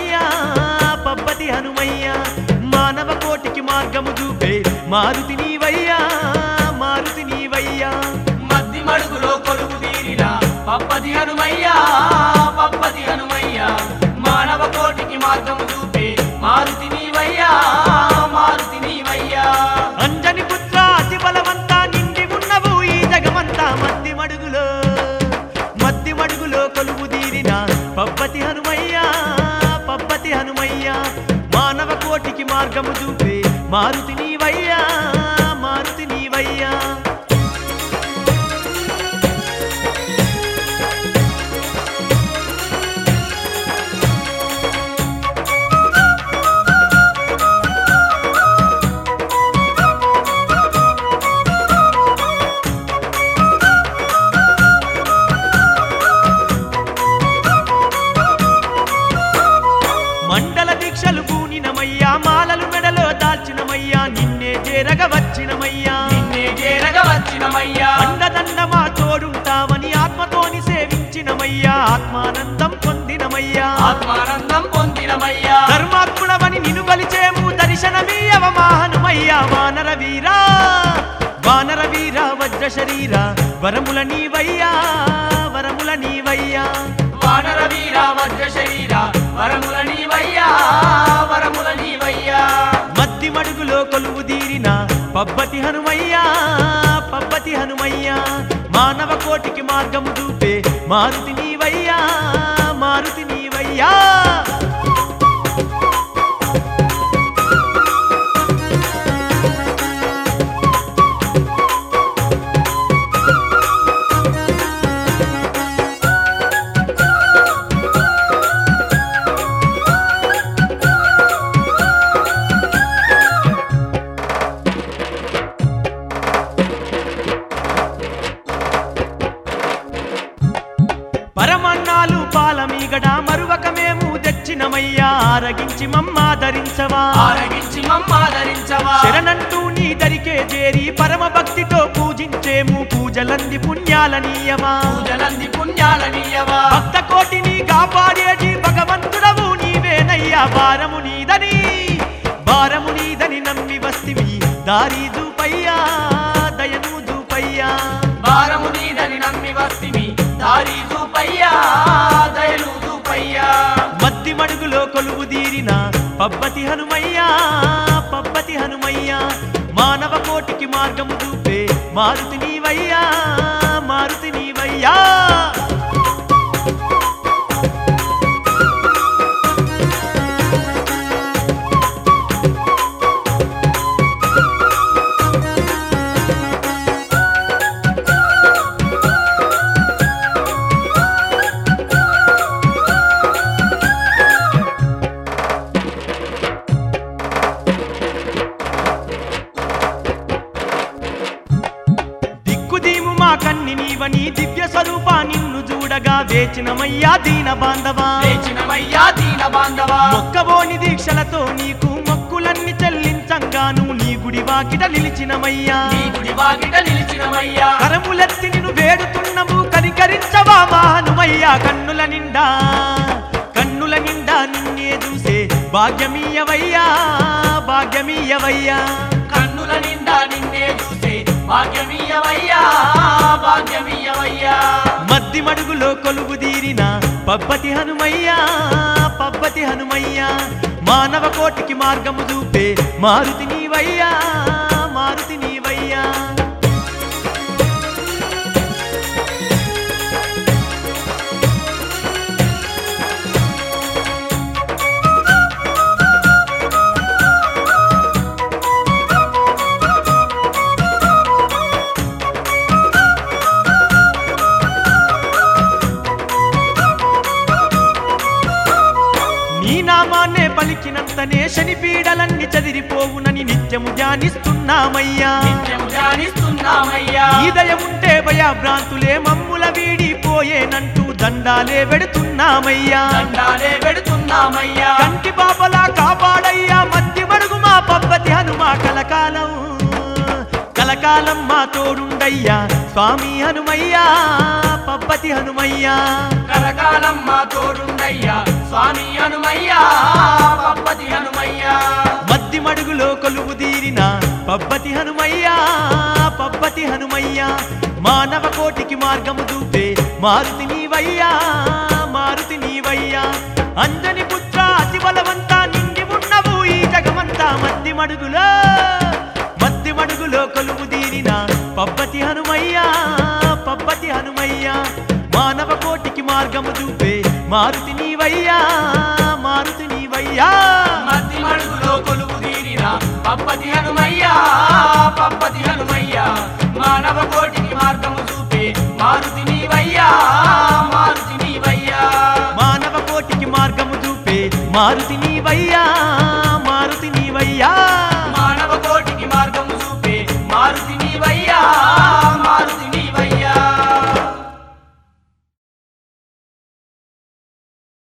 హనుమయ్య పబ్బతి హనుమయ్య మానవ కోటికి మార్గము చూపే మారుతి నీవయ్యా మారుతి నీవయ్యా మద్ది మడుగులో కొలువు తీరిన పప్పది హనుమయ్య పప్పది హనుమయ్య మానవ కోటికి మార్గము చూపే మారుతి నీవయ్యా మారుతి నీవయ్యా అంజని పుత్ర అతి బలమంతా నిండి ఉన్నవు ఈ జగమంతా మద్ది మడుగులో మద్ది మడుగులో కొలువు తీరిన పబ్బతి హనుమయ్య పబ్బతి హనుమయ్య మానవ కోటికి మార్గము చూపే మారుతి నీవయ్యా మారుతి నీవయ్యా మండల దీక్షలు పూనినమయ్యా మాలలు మెడలో దాల్చినమయ్యా నిన్నే చేరగ వచ్చినమయ్యా నిన్నే చేరగ వచ్చినమయ్యా అండదండ మా తోడుంటామని ఆత్మతోని సేవించినమయ్యా ఆత్మానందం పొందినమయ్యా ఆత్మానందం పొందినమయ్యా ధర్మాత్ముడవని నిన్ను బలిచేము దర్శనమీయవ మాహనుమయ్యా వానర వీరా వానర వీర వజ్ర శరీర వరముల నీవయ్యా వరముల నీవయ్యా వానర వీర వజ్ర శరీర వరముల నీవయ్యా వరముల నీవయ్యా మద్ది మడుగులో కొలువు తీరిన పబ్బతి హనుమయ్యా పబ్బతి హనుమయ్యా మానవ కోటికి మార్గము చూపే మారుతి నీవయ్యా మారుతి నీవయ్యా పరమన్నాలు పాలమీగడ మరువక మేము తెచ్చినమయ్యా ఆరగించి మమ్మాదరించవా ఆరగించి మమ్మాదరించవా శరణంటూ నీ దరికే చేరి పరమ భక్తితో పూజించేము పూజలంది పుణ్యాలనీయమా పూజలంది పుణ్యాలనీయవా భక్త కోటిని కాపాడేటి భగవంతుడవు నీవేనయ్యా భారము నీదని భారము నీదని నమ్మి వస్తివి దారి దూపయ్యా దయను దూపయ్యా భారము నీదని నమ్మి వస్తిమి దారి చూపయ్యా దయలు చూపయ్యా మద్ది మడుగులో కొలువు తీరిన పబ్బతి హనుమయ్యా పబ్బతి హనుమయ్యా మానవ కోటికి మార్గము చూపే మారుతి నీవయ్యా మారుతి నీవయ్యా దిక్కుదీము మా కన్ని నీవని దివ్య స్వరూప నిన్ను చూడగా వేచినమయ్యా దీన బాంధవా లేచినమయ్యా దీన బాంధవా మొక్కబోని దీక్షలతో నీకు మొక్కులన్నీ చెల్లించంగాను నీ గుడి వాకిట నిలిచినమయ్యా నీ గుడి వాకిట నిలిచినమయ్యా కరములెత్తి నిన్ను వేడుతున్నము కనికరించవా మానుమయ్యా కన్నుల నిండా కన్నుల నిండా నిన్నే చూసే భాగ్యమీయవయ్యా భాగ్యమీయవయ్యా కన్నుల నిండా నిన్నే చూసే భాగ్యమీయవయ్యా భాగ్యమీయవయ్యా మద్ది మడుగులో కొలువు తీరిన పబ్బతి హనుమయ్యా పబ్బతి హనుమయ్యా మానవ కోటికి మార్గము చూపే మారుతి నీవయ్యా మారుతి నీవయ్యా నీ నామాన్నే పలికినంతనే శని పీడలన్నీ చదిరిపోవునని నిత్యము ధ్యానిస్తున్నామయ్యా నిత్యము ధ్యానిస్తున్నామయ్యా ఈ దయముంటే భయాభ్రాంతులే మమ్ముల వీడిపోయేనంటూ దండాలే వెడుతున్నామయ్యా దండాలే పెడుతున్నామయ్యా కంటి పాపలా కాపాడయ్యా మధ్య మడుగు మా పబ్బతి హనుమా కలకాలం కలకాలం కలకాలం మా తోడుండయ్యా స్వామి హనుమయ్యా పబ్బతి హనుమయ్యా కరకాలం మా తోడుండయ్యా స్వామి హనుమయ్యా పప్పతి హనుమయ్యా మద్ది మడుగులో కొలువు తీరిన పబ్బతి హనుమయ్యా పబ్బతి హనుమయ్యా మానవ కోటికి మార్గము చూపే మారుతి నీవయ్యా మారుతి నీవయ్యా అంజని పుత్ర అతి బలవంతా నిండి ఉన్నవు ఈ జగమంతా మద్ది మడుగులో మద్ది మడుగులో కొలువు తీరిన పబ్బతి హనుమయ్యా పబ్బతి హనుమయ్యా మానవ కోటికి మార్గము చూపే మారుతి నీవయ్యా మారుతి నీవయ్యా మద్ది మడుగులో కొలువు తీరిన పప్పతి హనుమయ్యా పప్పతి హనుమయ్యా మానవ కోటికి మార్గము చూపే మారుతి నీవయ్యా మారుతి నీవయ్యా మానవ కోటికి మార్గము చూపే మారుతి నీవయ్యా మారుతి నీవయ్యా